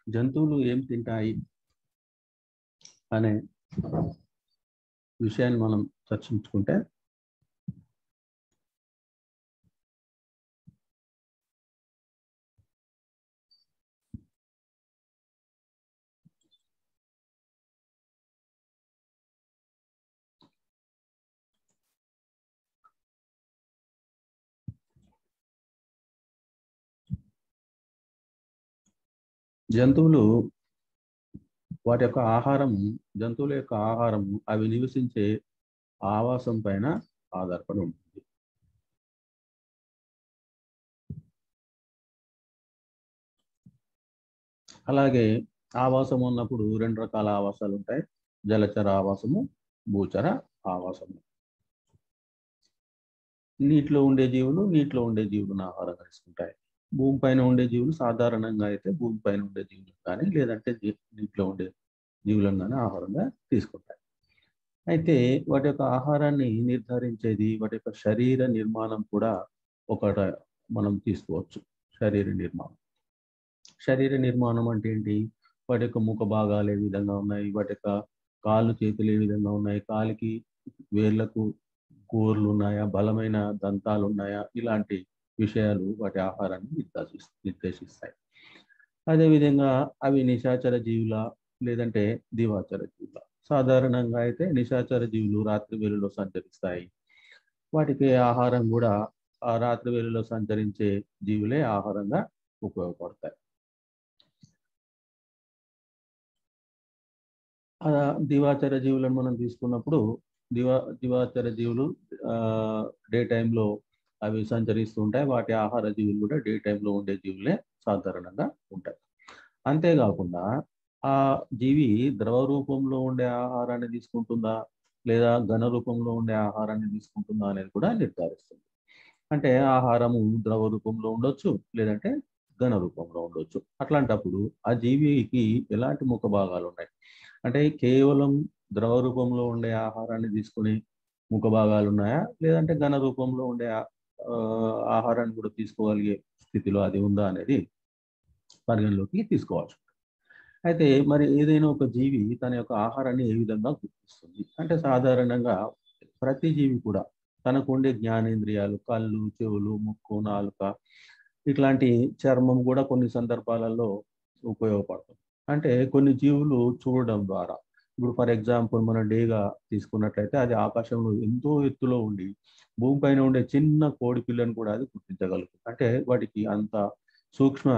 జంతువులు ఏం తింటాయి అనే విషయాన్ని మనం చర్చించుకుంటే జంతువులు వాటి యొక్క ఆహారం జంతువుల యొక్క ఆహారం అవి నివసించే ఆవాసం పైన ఆధారపడి ఉంటుంది అలాగే ఆవాసం ఉన్నప్పుడు రెండు రకాల ఆవాసాలు ఉంటాయి జలచర ఆవాసము భూచర ఆవాసము నీటిలో ఉండే జీవులు నీటిలో ఉండే జీవులను ఆహారంగా తీసుకుంటాయి భూమి పైన ఉండే జీవులు సాధారణంగా అయితే భూమి పైన ఉండే జీవులు కానీ లేదంటే నీటిలో ఉండే జీవులను కానీ ఆహారంగా తీసుకుంటాయి అయితే వాటి యొక్క ఆహారాన్ని నిర్ధారించేది వాటి యొక్క శరీర నిర్మాణం కూడా ఒకట మనం తీసుకోవచ్చు శరీర నిర్మాణం శరీర నిర్మాణం అంటే ఏంటి వాటి యొక్క ముఖ భాగాలు ఏ విధంగా ఉన్నాయి వాటి యొక్క కాళ్ళు చేతులు ఏ విధంగా ఉన్నాయి కాలికి వేర్లకు కూరలు ఉన్నాయా బలమైన దంతాలు ఉన్నాయా ఇలాంటి విషయాలు వాటి ఆహారాన్ని నిర్దేశి నిర్దేశిస్తాయి అదేవిధంగా అవి నిశాచర జీవుల లేదంటే దివాచర జీవుల సాధారణంగా అయితే నిశాచర జీవులు రాత్రి వేళలో సంచరిస్తాయి వాటికి ఆహారం కూడా ఆ రాత్రి వేళలో సంచరించే జీవులే ఆహారంగా ఉపయోగపడతాయి దివాచర జీవులను మనం తీసుకున్నప్పుడు దివా దివాచర జీవులు డే టైంలో అవి సంచరిస్తూ ఉంటాయి వాటి ఆహార జీవులు కూడా డే టైంలో ఉండే జీవులే సాధారణంగా ఉంటాయి అంతేకాకుండా ఆ జీవి ద్రవ రూపంలో ఉండే ఆహారాన్ని తీసుకుంటుందా లేదా ఘన రూపంలో ఉండే ఆహారాన్ని తీసుకుంటుందా అనేది కూడా నిర్ధారిస్తుంది అంటే ఆహారము ద్రవ రూపంలో ఉండొచ్చు లేదంటే ఘన రూపంలో ఉండొచ్చు అట్లాంటప్పుడు ఆ జీవికి ఎలాంటి ముఖ భాగాలు ఉన్నాయి అంటే కేవలం ద్రవ రూపంలో ఉండే ఆహారాన్ని తీసుకుని ముఖ భాగాలు ఉన్నాయా లేదంటే ఘన రూపంలో ఉండే ఆహారాన్ని కూడా తీసుకోగలిగే స్థితిలో అది ఉందా అనేది పరిగణలోకి తీసుకోవాల్సి ఉంటుంది అయితే మరి ఏదైనా ఒక జీవి తన యొక్క ఆహారాన్ని ఏ విధంగా గుర్తిస్తుంది అంటే సాధారణంగా ప్రతి జీవి కూడా తనకు ఉండే జ్ఞానేంద్రియాలు కళ్ళు చెవులు ముక్కు నాలుక ఇట్లాంటి చర్మం కూడా కొన్ని సందర్భాలలో ఉపయోగపడుతుంది అంటే కొన్ని జీవులు చూడడం ద్వారా ఇప్పుడు ఫర్ ఎగ్జాంపుల్ మన డేగా తీసుకున్నట్లయితే అది ఆకాశంలో ఎంతో ఎత్తులో ఉండి భూమిపైన ఉండే చిన్న కోడి పిల్లను కూడా అది గుర్తించగలుగుతుంది అంటే వాటికి అంత సూక్ష్మ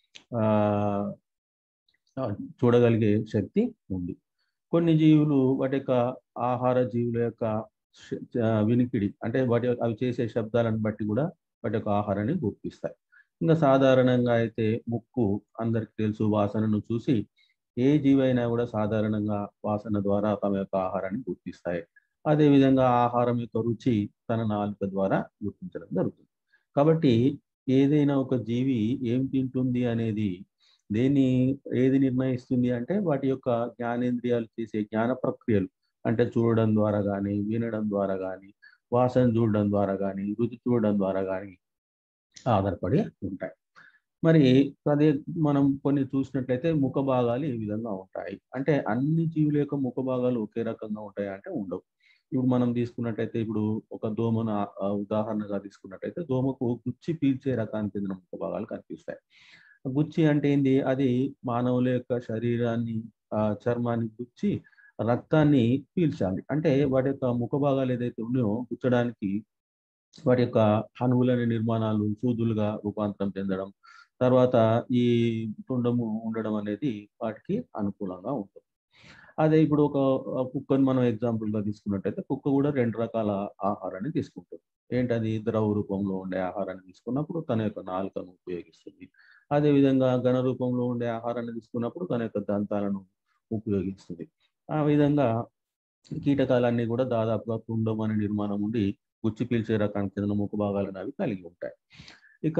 చూడగలిగే శక్తి ఉంది కొన్ని జీవులు వాటి యొక్క ఆహార జీవుల యొక్క వినికిడి అంటే వాటి అవి చేసే శబ్దాలను బట్టి కూడా వాటి యొక్క ఆహారాన్ని గుర్తిస్తాయి ఇంకా సాధారణంగా అయితే ముక్కు అందరికి తెలుసు వాసనను చూసి ఏ జీవైనా కూడా సాధారణంగా వాసన ద్వారా తమ యొక్క ఆహారాన్ని గుర్తిస్తాయి అదేవిధంగా ఆహారం యొక్క రుచి తన నాలుక ద్వారా గుర్తించడం జరుగుతుంది కాబట్టి ఏదైనా ఒక జీవి ఏం తింటుంది అనేది దేన్ని ఏది నిర్ణయిస్తుంది అంటే వాటి యొక్క జ్ఞానేంద్రియాలు చేసే జ్ఞాన ప్రక్రియలు అంటే చూడడం ద్వారా కానీ వినడం ద్వారా కానీ వాసన చూడడం ద్వారా కానీ రుచి చూడడం ద్వారా కానీ ఆధారపడి ఉంటాయి మరి అదే మనం కొన్ని చూసినట్లయితే ముఖ భాగాలు ఏ విధంగా ఉంటాయి అంటే అన్ని జీవుల యొక్క ముఖ భాగాలు ఒకే రకంగా ఉంటాయి అంటే ఉండవు ఇప్పుడు మనం తీసుకున్నట్టయితే ఇప్పుడు ఒక దోమను ఉదాహరణగా తీసుకున్నట్టయితే దోమకు గుచ్చి పీల్చే రకానికి చెందిన ముఖ భాగాలు కనిపిస్తాయి గుచ్చి అంటే ఏంది అది మానవుల యొక్క శరీరాన్ని చర్మాన్ని గుచ్చి రక్తాన్ని పీల్చాలి అంటే వాటి యొక్క ముఖ భాగాలు ఏదైతే ఉన్నాయో గుచ్చడానికి వాటి యొక్క అణువులని నిర్మాణాలు సూదులుగా రూపాంతరం చెందడం తర్వాత ఈ తుండము ఉండడం అనేది వాటికి అనుకూలంగా ఉంటుంది అదే ఇప్పుడు ఒక కుక్కని మనం ఎగ్జాంపుల్గా తీసుకున్నట్టయితే కుక్క కూడా రెండు రకాల ఆహారాన్ని తీసుకుంటుంది ఏంటది ద్రవ రూపంలో ఉండే ఆహారాన్ని తీసుకున్నప్పుడు తన యొక్క నాలుకను ఉపయోగిస్తుంది అదేవిధంగా ఘన రూపంలో ఉండే ఆహారాన్ని తీసుకున్నప్పుడు తన యొక్క దంతాలను ఉపయోగిస్తుంది ఆ విధంగా కీటకాలన్నీ కూడా దాదాపుగా తుండం అనే నిర్మాణం ఉండి గుచ్చి పీల్చే రకానికి చెందిన ముఖ భాగాలను అవి కలిగి ఉంటాయి ఇక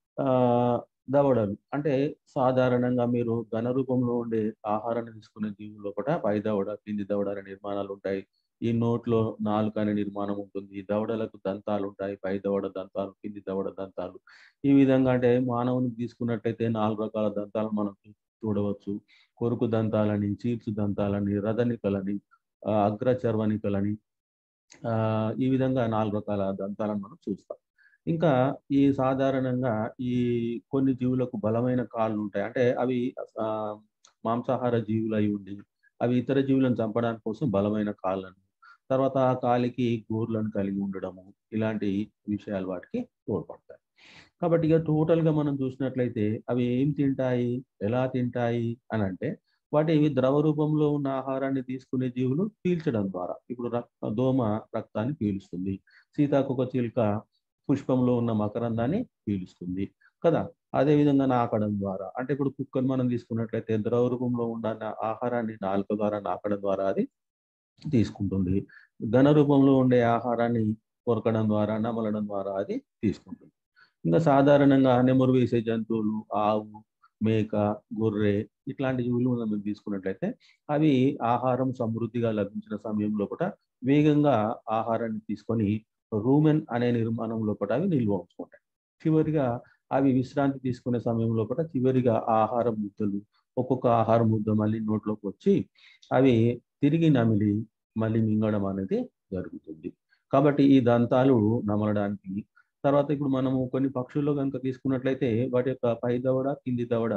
దవడలు అంటే సాధారణంగా మీరు ఘన రూపంలో ఉండే ఆహారాన్ని తీసుకునే జీవుల్లో కూడా పై దవడ కింది దవడ అనే నిర్మాణాలు ఉంటాయి ఈ నోట్లో నాలుక అనే నిర్మాణం ఉంటుంది దవడలకు దంతాలు ఉంటాయి పై దవడ దంతాలు కింది దవడ దంతాలు ఈ విధంగా అంటే మానవునికి తీసుకున్నట్టయితే నాలుగు రకాల దంతాలు మనం చూడవచ్చు కొరుకు దంతాలని చీల్చు దంతాలని రథనికలని ఆ, అగ్రచర్వనికలని ఆ, ఈ విధంగా నాలుగు రకాల దంతాలను మనం చూస్తాం ఇంకా ఈ సాధారణంగా ఈ కొన్ని జీవులకు బలమైన కాళ్ళు ఉంటాయి అంటే అవి ఆ, మాంసాహార జీవులు అయి ఉండి అవి ఇతర జీవులను చంపడానికి కోసం బలమైన కాళ్ళను తర్వాత ఆ కాలికి గోర్లను కలిగి ఉండడము ఇలాంటి విషయాలు వాటికి తోడ్పడతాయి కాబట్టి ఇక total గా మనం చూసినట్లయితే అవి ఏం తింటాయి ఎలా తింటాయి అని అంటే వాటి ద్రవ రూపంలో ఉన్న ఆహారాన్ని తీసుకునే జీవులు పీల్చడం ద్వారా ఇప్పుడు రక్త దోమ రక్తాన్ని పీలుస్తుంది సీతాకొక చిలుక పుష్పంలో ఉన్న మకరందాన్ని పీలుస్తుంది కదా అదే విధంగా నాకడం ద్వారా అంటే ఇప్పుడు కుక్కను మనం తీసుకున్నట్లయితే ద్రవ రూపంలో ఉన్న ఆహారాన్ని నాలుక ద్వారా నాకడం ద్వారా అది తీసుకుంటుంది ఘన రూపంలో ఉండే ఆహారాన్ని కొరకడం ద్వారా నమలడం ద్వారా అది తీసుకుంటుంది ఇంకా సాధారణంగా నెమరు వేసే జంతువులు ఆవు మేక గొర్రె ఇట్లాంటి జీవులు మనం తీసుకున్నట్లయితే అవి ఆహారం సమృద్ధిగా లభించిన సమయం లోపల వేగంగా ఆహారాన్ని తీసుకొని రూమెన్ అనే నిర్మాణం లోపల అవి నిల్వ ఉంచుకుంటాయి చివరిగా అవి విశ్రాంతి తీసుకునే సమయం లోపల చివరిగా ఆహార ముద్దలు ఒక్కొక్క ఆహార ముద్ద మళ్ళీ నోట్లోకి వచ్చి అవి తిరిగి నమిలి మళ్ళీ మింగడం అనేది జరుగుతుంది కాబట్టి ఈ దంతాలు నమలడానికి తర్వాత ఇప్పుడు మనము కొన్ని పక్షుల్లో కనుక తీసుకున్నట్లయితే వాటి యొక్క పై దవడ కింది దవడ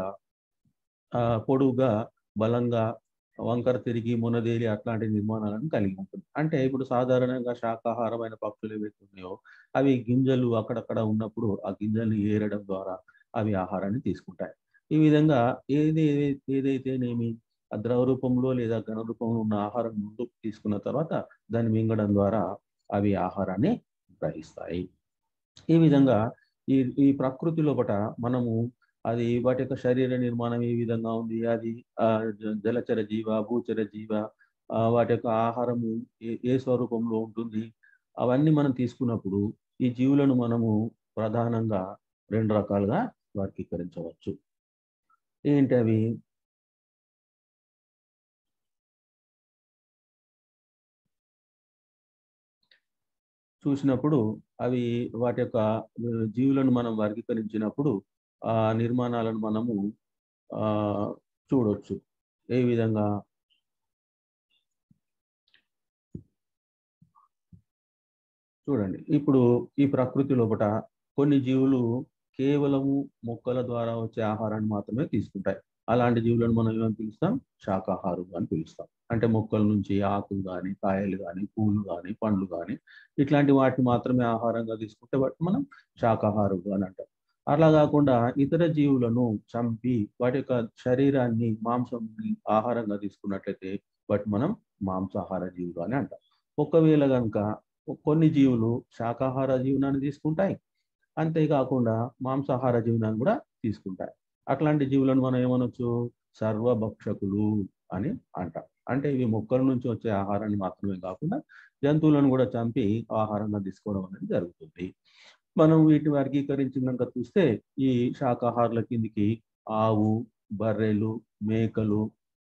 ఆ, పొడువుగా బలంగా వంకర తిరిగి మునదేలి అట్లాంటి నిర్మాణాలను కలిగి ఉంటుంది అంటే ఇప్పుడు సాధారణంగా శాకాహారమైన పక్షులు ఏవైతే ఉన్నాయో అవి గింజలు అక్కడక్కడ ఉన్నప్పుడు ఆ గింజల్ని ఏరడం ద్వారా అవి ఆహారాన్ని తీసుకుంటాయి ఈ విధంగా ఏది ఏదై- ఏదైతేనేమి ఆ ద్రవ రూపంలో లేదా ఘన రూపంలో ఉన్న ఆహారం ముందు తీసుకున్న తర్వాత దాన్ని మింగడం ద్వారా అవి ఆహారాన్ని గ్రహిస్తాయి ఈ విధంగా ఈ ఈ ప్రకృతి లోపట మనము అది వాటి యొక్క శరీర నిర్మాణం ఏ విధంగా ఉంది అది ఆ జ- జలచర జీవ భూచర జీవ ఆ, వాటి యొక్క ఆహారము ఏ ఏ స్వరూపంలో ఉంటుంది అవన్నీ మనం తీసుకున్నప్పుడు ఈ జీవులను మనము ప్రధానంగా రెండు రకాలుగా వర్గీకరించవచ్చు ఏంటి అవి చూసినప్పుడు అవి వాటి యొక్క ఆ, జీవులను మనం వర్గీకరించినప్పుడు ఆ నిర్మాణాలను మనము ఆ చూడొచ్చు ఏ విధంగా చూడండి ఇప్పుడు ఈ ప్రకృతి లోపట కొన్ని జీవులు కేవలము మొక్కల ద్వారా వచ్చే ఆహారాన్ని మాత్రమే తీసుకుంటాయి అలాంటి జీవులను మనం ఏమని పిలుస్తాం శాకాహారులు అని పిలుస్తాం అంటే మొక్కల నుంచి ఆకులు కానీ కాయలు కానీ పూలు కానీ పండ్లు కానీ ఇట్లాంటి వాటిని మాత్రమే ఆహారంగా తీసుకుంటే వాటిని మనం శాకాహారులు అని అంటాం అలా కాకుండా ఇతర జీవులను చంపి వాటి యొక్క శరీరాన్ని మాంసం ఆహారంగా తీసుకున్నట్లయితే వాటి మనం మాంసాహార జీవులు అని అంటాం ఒకవేళ కనుక కొన్ని జీవులు శాకాహార జీవనాన్ని తీసుకుంటాయి అంతేకాకుండా మాంసాహార జీవనాన్ని కూడా తీసుకుంటాయి అట్లాంటి జీవులను మనం ఏమనొచ్చు సర్వభక్షకులు అని అంటాం అంటే ఇవి మొక్కల నుంచి వచ్చే ఆహారాన్ని మాత్రమే కాకుండా జంతువులను కూడా చంపి ఆహారంగా తీసుకోవడం అనేది జరుగుతుంది మనం వీటిని వర్గీకరించినాక చూస్తే ఈ శాకాహారుల కిందికి ఆవు బర్రెలు మేకలు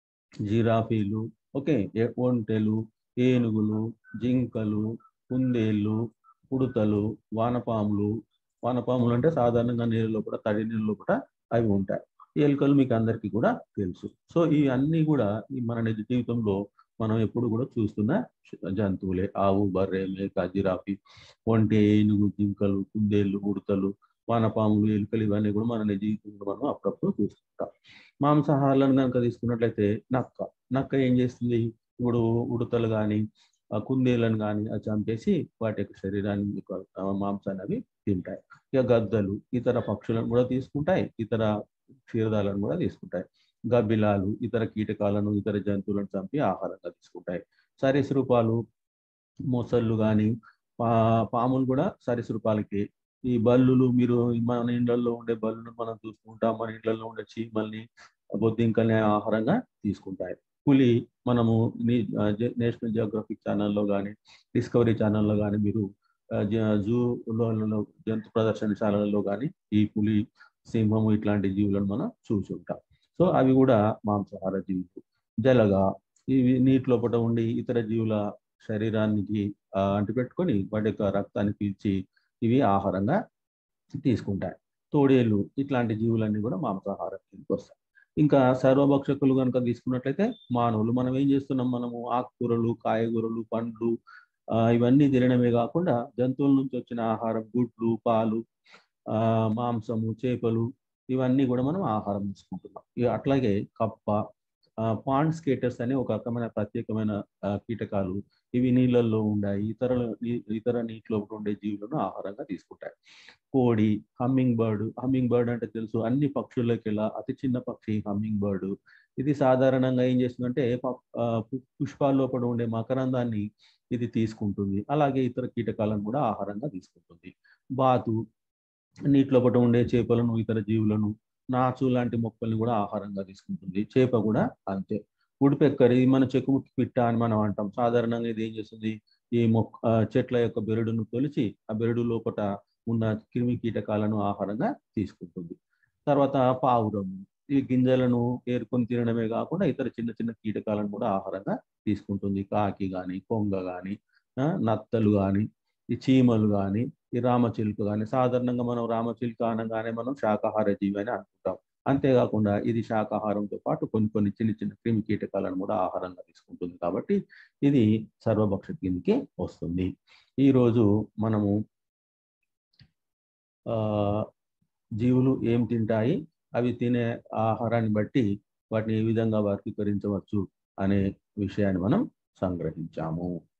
జిరాఫీలు ఓకే ఏ- ఒంటెలు ఏనుగులు జింకలు కుందేళ్ళు ఉడతలు వానపాములు వానపాములు అంటే సాధారణంగా నీళ్ళలో కూడా తడి నీళ్ళలో కూడా అవి ఉంటాయి ఈ ఎలుకలు మీకు అందరికీ కూడా తెలుసు సో ఈ అన్ని కూడా ఈ మన నిజ జీవితంలో మనం ఎప్పుడు కూడా చూస్తున్న జంతువులే ఆవు బర్రె మేక జిరాఫీ ఒంటె ఏనుగు జింకలు కుందేళ్ళు ఉడతలు వానపాములు ఎలుకలు ఇవన్నీ కూడా మన నిజ జీవితంలో మనం అప్పుడప్పుడు చూస్తుంటాం మాంసాహారాలను కనుక తీసుకున్నట్లయితే నక్క నక్క ఏం చేస్తుంది ఇప్పుడు ఉడతలు కానీ ఆ కుందేలను కానీ అది చంపేసి వాటి యొక్క శరీరాన్ని యొక్క ఆ, మాంసాన్ని అవి తింటాయి ఇక గద్దలు ఇతర పక్షులను కూడా తీసుకుంటాయి ఇతర క్షీరదాలను కూడా తీసుకుంటాయి గబ్బిలాలు ఇతర కీటకాలను ఇతర జంతువులను చంపి ఆహారంగా తీసుకుంటాయి సరీసృపాలు మొసళ్ళు కానీ పా పాములు కూడా సరీసృపాలకి ఈ బల్లులు మీరు మన ఇళ్లలో ఉండే బల్లును మనం చూసుకుంటాం మన ఇళ్లలో ఉండే చీమల్ని బొద్దింకల్ని ఆహారంగా తీసుకుంటాయి పులి మనము నీ- ఆ, జే- నేషనల్ జియోగ్రఫిక్ ఛానల్లో కానీ డిస్కవరీ ఛానల్లో కానీ మీరు ఆ, జ- జూలో జంతు ప్రదర్శనశాలలలో కానీ ఈ పులి సింహము ఇట్లాంటి జీవులను మనం చూసి ఉంటాం సో అవి కూడా మాంసాహార జీవులు జలగా ఇవి నీటి లోపల ఉండి ఇతర జీవుల శరీరానికి ఆ, అంటిపెట్టుకొని వాటి యొక్క రక్తాన్ని పీల్చి ఇవి ఆహారంగా తీసుకుంటాయి తోడేళ్ళు ఇట్లాంటి జీవులన్నీ కూడా మాంసాహారం కిందకి వస్తాయి ఇంకా సర్వభక్షకులు కనుక తీసుకున్నట్లయితే మానవులు మనం ఏం చేస్తున్నాం మనము ఆకుకూరలు కాయగూరలు పండ్లు ఆ, ఇవన్నీ తినడమే కాకుండా జంతువుల నుంచి వచ్చిన ఆహారం గుడ్లు పాలు ఆ, మాంసము చేపలు ఇవన్నీ కూడా మనం ఆహారం తీసుకుంటున్నాం ఇక అట్లాగే కప్ప పాండ్ స్కేటర్స్ అనే ఒక రకమైన ప్రత్యేకమైన ఆ, కీటకాలు ఇవి నీళ్ళల్లో ఉండాయి ఇతర ఇతర నీటిలో ఉండే జీవులను ఆహారంగా తీసుకుంటాయి కోడి హమ్మింగ్ బర్డ్ హమ్మింగ్ బర్డ్ అంటే తెలుసు అన్ని పక్షుల్లోకి అతి చిన్న పక్షి హమ్మింగ్ బర్డ్ ఇది సాధారణంగా ఏం చేస్తుందంటే ప- ఆ, పు- పుష్పాల లోపల ఉండే మకరందాన్ని ఇది తీసుకుంటుంది అలాగే ఇతర కీటకాలను కూడా ఆహారంగా తీసుకుంటుంది బాతు నీటి లోపల ఉండే చేపలను ఇతర జీవులను నాచు లాంటి మొక్కల్ని కూడా ఆహారంగా తీసుకుంటుంది చేప కూడా అంతే ఉడిపెక్కరి ఇది మన చెక్కుముక్కి పిట్ట అని మనం అంటాం సాధారణంగా ఇది ఏం చేస్తుంది ఈ మొక్క ఆ, చెట్ల యొక్క బెరడును తొలిచి ఆ బెరడు లోపల ఉన్న క్రిమి కీటకాలను ఆహారంగా తీసుకుంటుంది తర్వాత పావురము ఈ గింజలను ఏరుకొని తినడమే కాకుండా ఇతర చిన్న చిన్న కీటకాలను కూడా ఆహారంగా తీసుకుంటుంది కాకి కానీ కొంగ కానీ నత్తలు కానీ ఈ చీమలు కానీ ఈ రామచిలుక కానీ సాధారణంగా మనం రామచిలుక అనగానే మనం శాకాహార జీవి అని అనుకుంటాం అంతేకాకుండా ఇది శాకాహారంతో పాటు కొన్ని కొన్ని చిన్న చిన్న క్రిమి కీటకాలను కూడా ఆహారంగా తీసుకుంటుంది కాబట్టి ఇది సర్వభక్ష కిందికి వస్తుంది ఈరోజు మనము ఆ, జీవులు ఏం తింటాయి అవి తినే ఆహారాన్ని బట్టి వాటిని ఏ విధంగా వర్గీకరించవచ్చు అనే విషయాన్ని మనం సంగ్రహించాము